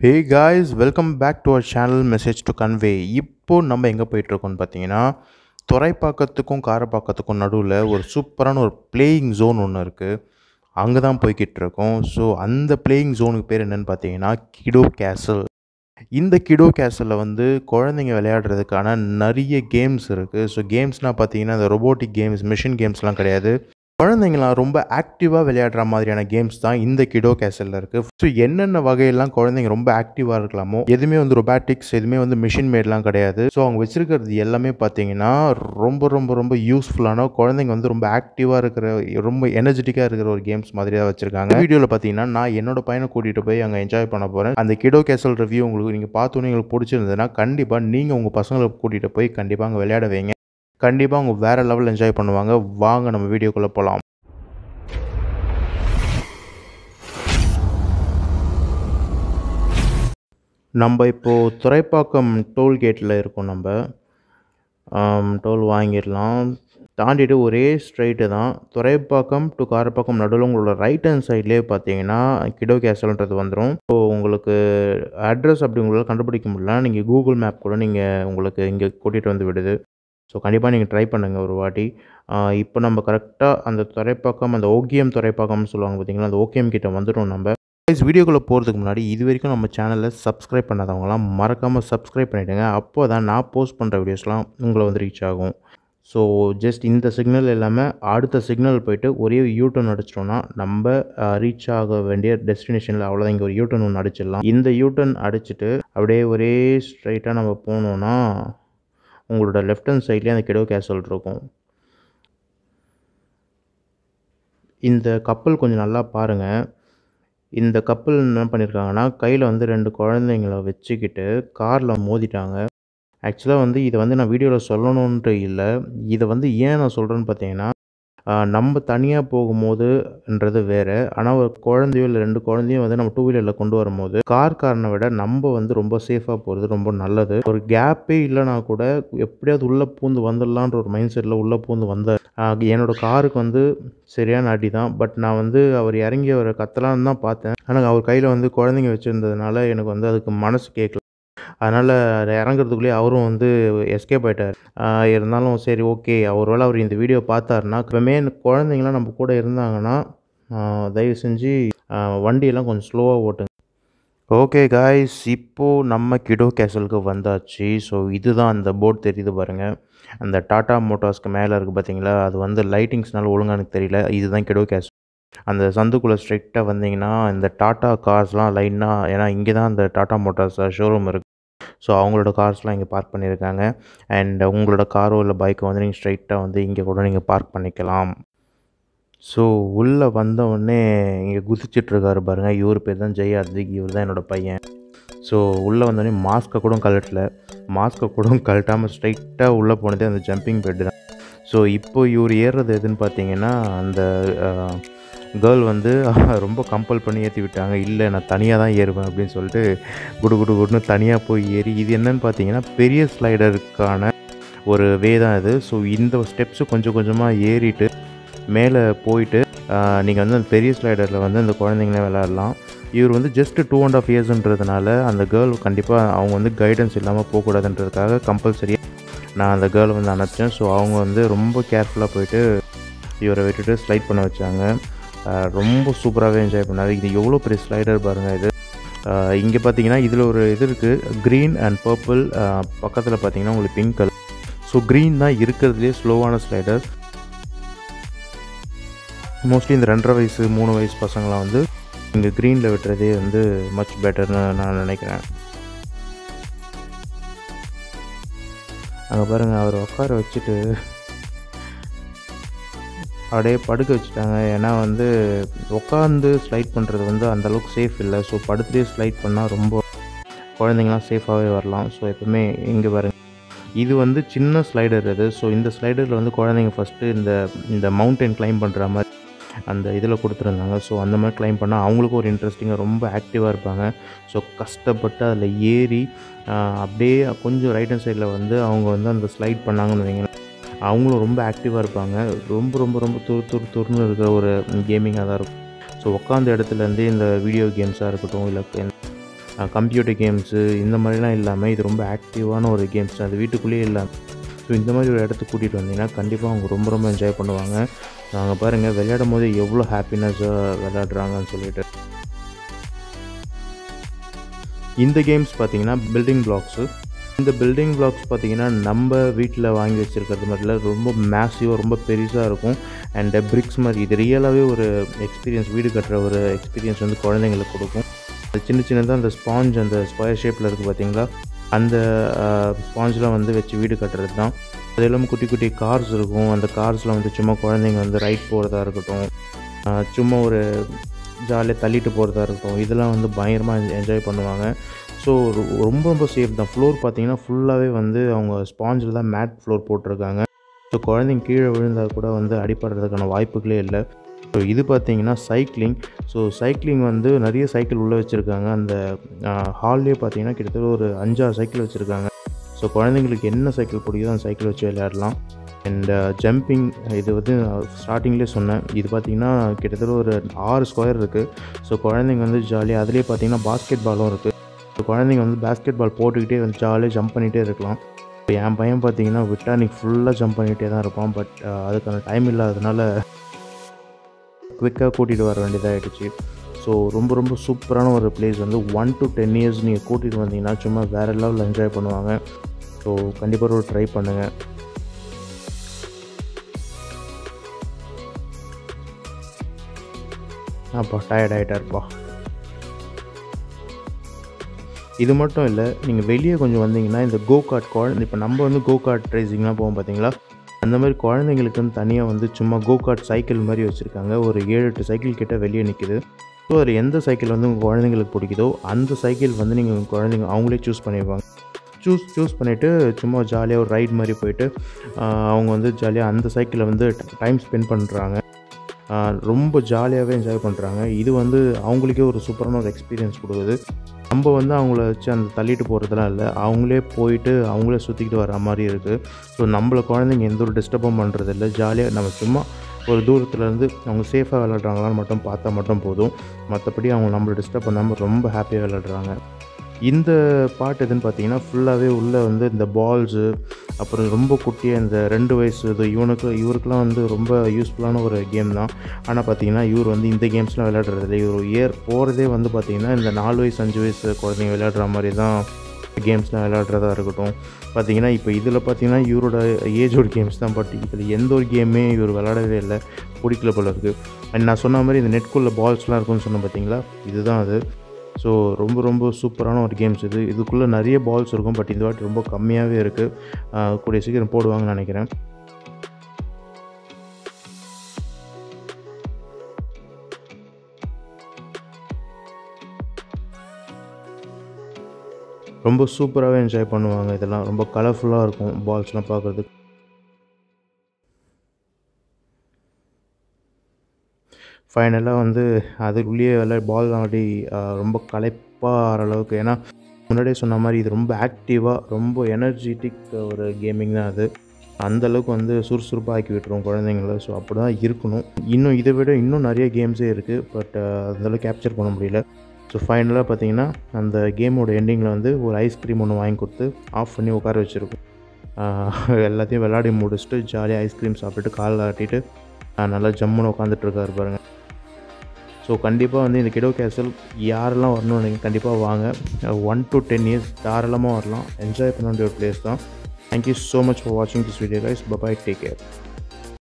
hey guys welcome back to our channel message to convey இப்போ நம்ம எங்கே போயிட்டுருக்கோம்னு பார்த்தீங்கன்னா துறைப்பாக்கத்துக்கும் காரப்பாக்கத்துக்கும் நடுவில் ஒரு சூப்பரான ஒரு பிளேயிங் ஜோன் ஒன்று இருக்குது அங்கே தான் போய்கிட்டு இருக்கோம் ஸோ அந்த பிளேயிங் ஜோனுக்கு பேர் என்னென்னு பார்த்தீங்கன்னா கிடோ கேசல் இந்த கிடோ கேசலில் வந்து குழந்தைங்க விளையாடுறதுக்கான நிறைய கேம்ஸ் இருக்குது ஸோ கேம்ஸ்னால் பார்த்தீங்கன்னா இந்த ரொபோட்டிக் கேம்ஸ் மிஷின் கேம்ஸ்லாம் கிடையாது குழந்தைங்களாம் ரொம்ப ஆக்டிவாக விளையாடுற மாதிரியான கேம்ஸ் தான் இந்த கிடோ கேசலில் இருக்குது ஸோ என்னென்ன வகையெல்லாம் குழந்தைங்க ரொம்ப ஆக்டிவாக இருக்கலாமோ எதுவுமே வந்து ரொபாட்டிக்ஸ் எதுவுமே வந்து மிஷின் மேட்லாம் கிடையாது ஸோ அவங்க வச்சிருக்கிறது எல்லாமே பார்த்தீங்கன்னா ரொம்ப ரொம்ப ரொம்ப யூஸ்ஃபுல்லான குழந்தைங்க வந்து ரொம்ப ஆக்டிவாக இருக்கிற ரொம்ப எனர்ஜெட்டிக்காக இருக்கிற ஒரு கேம்ஸ் மாதிரி தான் வச்சிருக்காங்க வீடியோவில் பார்த்தீங்கன்னா நான் என்னோட பையனை கூட்டிகிட்டு போய் அங்கே என்ஜாய் பண்ண போகிறேன் அந்த கிடோ கேசல் ரிவ்யூ உங்களுக்கு நீங்கள் பார்த்தோன்னே உங்களுக்கு பிடிச்சிருந்ததுன்னா கண்டிப்பாக நீங்கள் உங்கள் பசங்களை கூட்டிகிட்டு போய் கண்டிப்பாக அங்கே விளையாட வைங்க கண்டிப்பாக அவங்க வேறு லெவல் என்ஜாய் பண்ணுவாங்க வாங்க நம்ம வீடியோக்குள்ளே போகலாம் நம்ம இப்போது துறைப்பாக்கம் டோல்கேட்டில் இருக்கோம் நம்ம டோல் வாங்கிடலாம் தாண்டிட்டு ஒரே ஸ்ட்ரைட்டு தான் துறைப்பாக்கம் டு காரப்பாக்கம் நடுவில் உங்களோட ரைட் ஹேண்ட் சைட்லேயே பார்த்தீங்கன்னா கிடோ கேசல்ன்றது வந்துடும் ஸோ உங்களுக்கு அட்ரஸ் அப்படி உங்களால் கண்டுபிடிக்க முடியல நீங்கள் கூகுள் மேப் கூட நீங்கள் உங்களுக்கு இங்கே கூட்டிகிட்டு வந்து விடுது ஸோ கண்டிப்பாக நீங்கள் ட்ரை பண்ணுங்கள் ஒரு வாட்டி இப்போ நம்ம கரெக்டாக அந்த துறைப்பாக்கம் அந்த ஓகேஎம் துறைப்பாக்கம்னு சொல்லுவாங்க பார்த்தீங்களா அந்த ஓகேஎம் கிட்ட வந்துடும் நம்ம கைஸ் வீடியோக்குள்ளே போகிறதுக்கு முன்னாடி இது வரைக்கும் நம்ம சேனலில் சப்ஸ்கிரைப் பண்ணாதவங்களாம் மறக்காமல் சப்ஸ்கிரைப் பண்ணிவிடுங்க அப்போ தான் நான் போஸ்ட் பண்ணுற வீடியோஸ்லாம் உங்களை வந்து ரீச் ஆகும் ஸோ ஜஸ்ட் இந்த சிக்னல் இல்லாமல் அடுத்த சிக்னல் போயிட்டு ஒரே யூட்டர்ன் அடிச்சிட்டோம்னா நம்ம ரீச் ஆக வேண்டிய டெஸ்டினேஷனில் அவ்வளோதான் இங்கே ஒரு யூட்டர்ன் ஒன்று அடிச்சிடலாம் இந்த யூட்டர்ன் அடிச்சுட்டு அப்படியே ஒரே ஸ்ட்ரைட்டாக நம்ம போனோன்னா உங்களோட லெஃப்ட் ஹேண்ட் சைட்லேயே அந்த கிடோ கேசல் இருக்கும் இந்த கப்பல் கொஞ்சம் நல்லா பாருங்கள் இந்த கப்பல் என்ன பண்ணியிருக்காங்கன்னா கையில் வந்து ரெண்டு குழந்தைங்கள வச்சுக்கிட்டு காரில் மோதிட்டாங்க ஆக்சுவலாக வந்து இதை வந்து நான் வீடியோவில் சொல்லணுன்ட்டு இல்லை இதை வந்து ஏன் நான் சொல்கிறேன்னு பார்த்தீங்கன்னா நம்ம தனியாக போகும்போதுன்றது வேறு ஆனால் ஒரு குழந்தையோ இல்லை ரெண்டு குழந்தையும் வந்து நம்ம டூ வீலரில் கொண்டு வரும்போது கார்காரனை விட நம்ம வந்து ரொம்ப சேஃபாக போகிறது ரொம்ப நல்லது ஒரு கேப்பே இல்லைனா கூட எப்படியாவது உள்ளே பூந்து வந்துடலான்ற ஒரு மைண்ட் செட்டில் உள்ளே பூந்து வந்தார் என்னோடய காருக்கு வந்து சரியான அடி தான் பட் நான் வந்து அவர் இறங்கி அவரை கத்தலான்னு தான் பார்த்தேன் ஆனால் அவர் கையில் வந்து குழந்தைங்க வச்சுருந்ததுனால எனக்கு வந்து அதுக்கு மனசு கேட்கல அதனால் இறங்குறதுக்குள்ளேயே அவரும் வந்து எஸ்கேப் ஆகிட்டார் இருந்தாலும் சரி ஓகே அவர் வேலை அவர் இந்த வீடியோ பார்த்தாருன்னா இப்போமே குழந்தைங்களாம் நம்ம கூட இருந்தாங்கன்னா தயவு செஞ்சு வண்டியெல்லாம் கொஞ்சம் ஸ்லோவாக ஓட்டுங்க ஓகே காய்ஸ் இப்போது நம்ம கிடோ கேசலுக்கு வந்தாச்சு ஸோ இதுதான் அந்த போர்ட் தெரியுது பாருங்கள் அந்த டாட்டா மோட்டார்ஸ்க்கு மேலே இருக்குது பார்த்தீங்களா அது வந்து லைட்டிங்ஸ்னால ஒழுங்காக எனக்கு தெரியல இதுதான் கிடோ கேசல் அந்த சந்துக்குள்ளே ஸ்ட்ரைட்டாக வந்தீங்கன்னா இந்த டாட்டா கார்ஸ்லாம் லைனாக ஏன்னா இங்கே தான் அந்த டாட்டா மோட்டார்ஸ் ஷோரூம் இருக்குது ஸோ அவங்களோட கார்ஸ்லாம் இங்கே பார்க் பண்ணியிருக்காங்க அண்ட் உங்களோட காரோ இல்லை பைக்கோ வந்து நீங்கள் ஸ்ட்ரைட்டாக வந்து இங்கே கூட நீங்கள் பார்க் பண்ணிக்கலாம் ஸோ உள்ளே வந்தவுடனே இங்கே குதிச்சிட்ருக்காரு பாருங்கள் இவர் பேர் தான் ஜெய் அதிக் இவர் தான் என்னோடய பையன் ஸோ உள்ளே வந்தோடனே மாஸ்க்கை கூட கழட்டல மாஸ்க்கை கூட கழட்டாமல் ஸ்ட்ரைட்டாக உள்ளே போனதே அந்த ஜம்பிங் பெட்டு தான் ஸோ இப்போ இவர் ஏறுறது எதுன்னு பார்த்தீங்கன்னா அந்த கேர்ள் வந்து ரொம்ப கம்பல் பண்ணி ஏற்றி விட்டாங்க இல்லை நான் தனியாக தான் ஏறுவேன் அப்படின்னு சொல்லிட்டு குடு குடு குடுன்னு தனியாக போய் ஏறி இது என்னன்னு பார்த்தீங்கன்னா பெரிய ஸ்லைடருக்கான ஒரு வே தான் இது ஸோ இந்த ஸ்டெப்ஸு கொஞ்சம் கொஞ்சமாக ஏறிட்டு மேலே போயிட்டு நீங்கள் வந்து அந்த பெரிய ஸ்லைடரில் வந்து அந்த குழந்தைங்களே விளையாடலாம் இவர் வந்து ஜஸ்ட்டு டூ அண்ட் ஆஃப் இயர்ஸ்ன்றதுனால அந்த கேர்ள் கண்டிப்பாக அவங்க வந்து கைடன்ஸ் இல்லாமல் போகக்கூடாதுன்றதுக்காக கம்பல்சரியாக நான் அந்த கேர்ளை வந்து அனுப்பிச்சேன் ஸோ அவங்க வந்து ரொம்ப கேர்ஃபுல்லாக போயிட்டு இவரை விட்டுட்டு ஸ்லைட் பண்ண வச்சாங்க ரொம்ப சூப்பராகவே என்ஜாய் பண்ணார் இது எவ்வளோ பெரிய ஸ்லைடர் பாருங்கள் இது இங்கே பார்த்தீங்கன்னா இதில் ஒரு இது இருக்குது க்ரீன் அண்ட் பர்பிள் பக்கத்தில் பார்த்தீங்கன்னா உங்களுக்கு பிங்க் கலர் ஸோ க்ரீன் தான் இருக்கிறதுலே ஸ்லோவான ஸ்லைடர் மோஸ்ட்லி இந்த ரெண்டரை வயசு மூணு வயசு பசங்களாம் வந்து இங்கே க்ரீனில் விட்டுறதே வந்து மச் பெட்டர்னு நான் நினைக்கிறேன் அங்கே பாருங்கள் அவர் உட்கார வச்சுட்டு அப்படியே படுக்க வச்சுட்டாங்க ஏன்னா வந்து உட்காந்து ஸ்லைட் பண்ணுறது வந்து அந்தளவுக்கு சேஃப் இல்லை ஸோ படுத்துலேயே ஸ்லைட் பண்ணால் ரொம்ப குழந்தைங்களாம் சேஃபாகவே வரலாம் ஸோ எப்போவுமே இங்கே பாருங்கள் இது வந்து சின்ன ஸ்லைடர் இது ஸோ இந்த ஸ்லைடரில் வந்து குழந்தைங்க ஃபஸ்ட்டு இந்த இந்த மவுண்டன் கிளைம் பண்ணுற மாதிரி அந்த இதில் கொடுத்துருந்தாங்க ஸோ அந்த மாதிரி கிளைம் பண்ணால் அவங்களுக்கும் ஒரு இன்ட்ரெஸ்டிங்காக ரொம்ப ஆக்டிவாக இருப்பாங்க ஸோ கஷ்டப்பட்டு அதில் ஏறி அப்படியே கொஞ்சம் ரைட் ஹேண்ட் சைடில் வந்து அவங்க வந்து அந்த ஸ்லைட் பண்ணாங்கன்னு வைங்களேன் அவங்களும் ரொம்ப ஆக்டிவாக இருப்பாங்க ரொம்ப ரொம்ப ரொம்ப துரு துரு துருன்னு இருக்கிற ஒரு கேமிங்காக தான் இருக்கும் ஸோ உட்காந்த இடத்துலேருந்தே இந்த வீடியோ கேம்ஸாக இருக்கட்டும் இல்லை கம்ப்யூட்டர் கேம்ஸு இந்த மாதிரிலாம் இல்லாமல் இது ரொம்ப ஆக்டிவான ஒரு கேம்ஸ் அது வீட்டுக்குள்ளேயே இல்லாமல் ஸோ இந்த மாதிரி ஒரு இடத்துக்கு கூட்டிகிட்டு வந்தீங்கன்னா கண்டிப்பாக அவங்க ரொம்ப ரொம்ப என்ஜாய் பண்ணுவாங்க நாங்கள் பாருங்கள் விளையாடும் போது எவ்வளோ ஹாப்பினஸ்ஸாக விளையாடுறாங்கன்னு சொல்லிட்டு இந்த கேம்ஸ் பார்த்தீங்கன்னா பில்டிங் பிளாக்ஸு இந்த பில்டிங் பிளாக்ஸ் பார்த்தீங்கன்னா நம்ம வீட்டில் வாங்கி வச்சுருக்கிறது மாதிரில ரொம்ப மேசிவாக ரொம்ப பெருசாக இருக்கும் அண்ட் பிரிக்ஸ் மாதிரி இது ரியலாகவே ஒரு எக்ஸ்பீரியன்ஸ் வீடு கட்டுற ஒரு எக்ஸ்பீரியன்ஸ் வந்து குழந்தைங்களுக்கு கொடுக்கும் அது சின்ன சின்னதாக அந்த ஸ்பாஞ்ச் அந்த ஸ்கொயர் ஷேப்பில் இருக்குது பார்த்தீங்களா அந்த ஸ்பாஞ்சில் வந்து வச்சு வீடு கட்டுறது தான் அது இல்லாமல் குட்டி குட்டி கார்ஸ் இருக்கும் அந்த கார்ஸில் வந்து சும்மா குழந்தைங்க வந்து ரைட் போகிறதா இருக்கட்டும் சும்மா ஒரு ஜாலியாக தள்ளிட்டு போகிறதா இருக்கட்டும் இதெல்லாம் வந்து பயங்கரமாக என்ஜாய் பண்ணுவாங்க ஸோ ரொம்ப ரொம்ப சேஃப் தான் ஃப்ளோர் பார்த்தீங்கன்னா ஃபுல்லாகவே வந்து அவங்க ஸ்பாஞ்சில் தான் மேட் ஃப்ளோர் போட்டிருக்காங்க ஸோ குழந்தைங்க கீழே விழுந்தால் கூட வந்து அடிப்படுறதுக்கான வாய்ப்புகளே இல்லை ஸோ இது பார்த்தீங்கன்னா சைக்கிளிங் ஸோ சைக்கிளிங் வந்து நிறைய சைக்கிள் உள்ளே வச்சுருக்காங்க அந்த ஹால்லேயே பார்த்தீங்கன்னா கிட்டத்தட்ட ஒரு அஞ்சாறு சைக்கிள் வச்சுருக்காங்க ஸோ குழந்தைங்களுக்கு என்ன சைக்கிள் பிடிக்குதோ அந்த சைக்கிள் வச்சு விளையாடலாம் அண்ட் ஜம்பிங் இது வந்து ஸ்டார்டிங்லேயே சொன்னேன் இது பார்த்திங்கன்னா கிட்டத்தட்ட ஒரு ஆறு ஸ்கொயர் இருக்குது ஸோ குழந்தைங்க வந்து ஜாலியாக அதுலேயே பார்த்தீங்கன்னா பாஸ்கெட் பாலும் இருக்குது ஸோ குழந்தைங்க வந்து பாஸ்கெட் பால் போட்டுக்கிட்டே வந்து ஜாலியாக ஜம்ப் பண்ணிகிட்டே இருக்கலாம் இப்போ என் பையன் பார்த்தீங்கன்னா விட்டா நீ ஃபுல்லாக ஜம்ப் பண்ணிகிட்டே தான் இருப்பான் பட் அதுக்கான டைம் இல்லாததுனால குவிக்காக கூட்டிகிட்டு வர வேண்டியதாகிடுச்சு ஸோ ரொம்ப ரொம்ப சூப்பரான ஒரு பிளேஸ் வந்து ஒன் டு டென் இயர்ஸ் நீங்கள் கூட்டிகிட்டு வந்தீங்கன்னா சும்மா வேறு லெவலில் என்ஜாய் பண்ணுவாங்க ஸோ கண்டிப்பாக ஒரு ட்ரை பண்ணுங்கள் அப்பா டயர்ட் ஆகிட்டாருப்பா இது மட்டும் இல்லை நீங்கள் வெளியே கொஞ்சம் வந்தீங்கன்னா இந்த கோ கார்ட் குழந்தை இப்போ நம்ம வந்து கோ கார்ட் ரேசிங்லாம் போவோம் பார்த்தீங்களா அந்த மாதிரி குழந்தைங்களுக்குன்னு தனியாக வந்து சும்மா கோ கார்ட் சைக்கிள் மாதிரி வச்சுருக்காங்க ஒரு ஏழு எட்டு சைக்கிள் கிட்ட வெளியே நிற்கிது ஸோ அதில் எந்த சைக்கிள் வந்து உங்கள் குழந்தைங்களுக்கு பிடிக்குதோ அந்த சைக்கிள் வந்து நீங்கள் உங்கள் குழந்தைங்க அவங்களே சூஸ் பண்ணிடுவாங்க சூஸ் சூஸ் பண்ணிவிட்டு சும்மா ஜாலியாக ஒரு ரைட் மாதிரி போயிட்டு அவங்க வந்து ஜாலியாக அந்த சைக்கிளை வந்து டைம் ஸ்பெண்ட் பண்ணுறாங்க ரொம்ப ஜாலியாகவே என்ஜாய் பண்ணுறாங்க இது வந்து அவங்களுக்கே ஒரு சூப்பரான ஒரு எக்ஸ்பீரியன்ஸ் கொடுக்குது நம்ம வந்து அவங்கள வச்சு அந்த தள்ளிட்டு போகிறதுலாம் இல்லை அவங்களே போயிட்டு அவங்களே சுற்றிக்கிட்டு வர மாதிரி இருக்குது ஸோ நம்மளை குழந்தைங்க எந்த ஒரு டிஸ்டர்பும் பண்ணுறது இல்லை ஜாலியாக நம்ம சும்மா ஒரு தூரத்துலேருந்து அவங்க சேஃபாக விளாட்றாங்களான்னு மட்டும் பார்த்தா மட்டும் போதும் மற்றபடி அவங்க நம்மளை டிஸ்டர்ப் பண்ணாமல் ரொம்ப ஹாப்பியாக விளாட்றாங்க இந்த பாட்டு எதுன்னு பார்த்தீங்கன்னா ஃபுல்லாகவே உள்ளே வந்து இந்த பால்ஸு அப்புறம் ரொம்ப குட்டியாக இந்த ரெண்டு வயசு இது இவனுக்கு இவருக்குலாம் வந்து ரொம்ப யூஸ்ஃபுல்லான ஒரு கேம் தான் ஆனால் பார்த்தீங்கன்னா இவர் வந்து இந்த கேம்ஸ்லாம் விளையாடுறது இல்லை இவர் இயர் போகிறதே வந்து பார்த்திங்கன்னா இந்த நாலு வயசு அஞ்சு வயசு குழந்தைங்க விளையாடுற மாதிரி தான் கேம்ஸ்லாம் விளையாடுறதா இருக்கட்டும் பார்த்தீங்கன்னா இப்போ இதில் பார்த்தீங்கன்னா இவரோட ஏஜோட கேம்ஸ் தான் பட் இதில் எந்த ஒரு கேமே இவர் விளையாடவே இல்லை பிடிக்கல போல இருக்குது அண்ட் நான் சொன்ன மாதிரி இந்த நெட்குள்ளே பால்ஸ்லாம் இருக்குன்னு சொன்னேன் பார்த்தீங்களா இதுதான் அது ஸோ ரொம்ப ரொம்ப சூப்பரான ஒரு கேம்ஸ் இது இதுக்குள்ளே நிறைய பால்ஸ் இருக்கும் பட் இந்த வாட்டி ரொம்ப கம்மியாகவே இருக்குது கூடிய சீக்கிரம் போடுவாங்கன்னு நினைக்கிறேன் ரொம்ப சூப்பராகவே என்ஜாய் பண்ணுவாங்க இதெல்லாம் ரொம்ப கலர்ஃபுல்லாக இருக்கும் பால்ஸ்லாம் பார்க்குறதுக்கு ஃபைனலாக வந்து அதுக்குள்ளேயே விளையா பால் ஆடி ரொம்ப களைப்பாக ஆகிற அளவுக்கு ஏன்னா முன்னாடியே சொன்ன மாதிரி இது ரொம்ப ஆக்டிவாக ரொம்ப எனர்ஜெட்டிக் ஒரு கேமிங் தான் அது அந்தளவுக்கு வந்து சுறுசுறுப்பாக ஆக்கி விட்டுரும் குழந்தைங்கள ஸோ அப்படி தான் இருக்கணும் இன்னும் இதை விட இன்னும் நிறைய கேம்ஸே இருக்குது பட் அந்தளவுக்கு கேப்சர் பண்ண முடியல ஸோ ஃபைனலாக பார்த்தீங்கன்னா அந்த கேமோட எண்டிங்கில் வந்து ஒரு ஐஸ்கிரீம் ஒன்று வாங்கி கொடுத்து ஆஃப் பண்ணி உட்கார வச்சுருக்கோம் எல்லாத்தையும் விளையாடி முடிச்சுட்டு ஜாலியாக ஐஸ்கிரீம் சாப்பிட்டுட்டு காலில் ஆட்டிட்டு நல்லா ஜம்முன்னு உட்காந்துட்ருக்காரு பாருங்கள் ஸோ கண்டிப்பாக வந்து இந்த கிடோ கேசல் யாரெல்லாம் வரணும்னு நீங்கள் கண்டிப்பாக வாங்க ஒன் டு டென் இயர்ஸ் தாராளமாக வரலாம் என்ஜாய் பண்ண வேண்டிய ஒரு பிளேஸ் தான் தேங்க்யூ ஸோ மச் ஃபார் வாட்சிங் this video guys bye bye take care